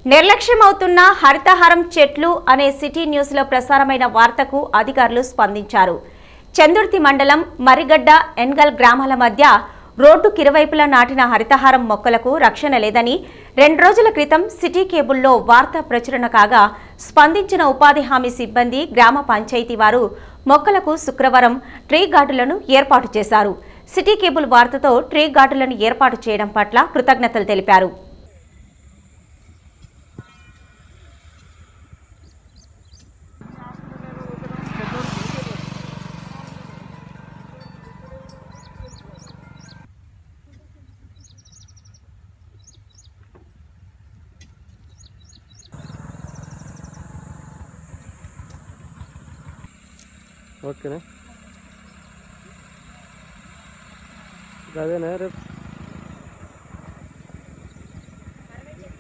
నిర్లక్ష్యమవుతున్న హరితహారం చెట్లు అనే సిటీ న్యూస్లో ప్రసారమైన వార్తకు అధికారులు స్పందించారు చందుర్తి మండలం మరిగడ్డ ఎన్గల్ గ్రామాల మధ్య రోడ్డుకి ఇరువైపులా నాటిన హరితహారం మొక్కలకు రక్షణ లేదని రెండు రోజుల క్రితం సిటీ కేబుల్లో వార్త ప్రచురణ కాగా స్పందించిన ఉపాధి హామీ సిబ్బంది గ్రామ పంచాయతీ వారు మొక్కలకు శుక్రవారం ట్రీ గార్డులను ఏర్పాటు చేశారు సిటీ కేబుల్ వార్తతో ట్రీ గార్డులను ఏర్పాటు చేయడం పట్ల కృతజ్ఞతలు తెలిపారు ఓకేనా అదేనా రేపు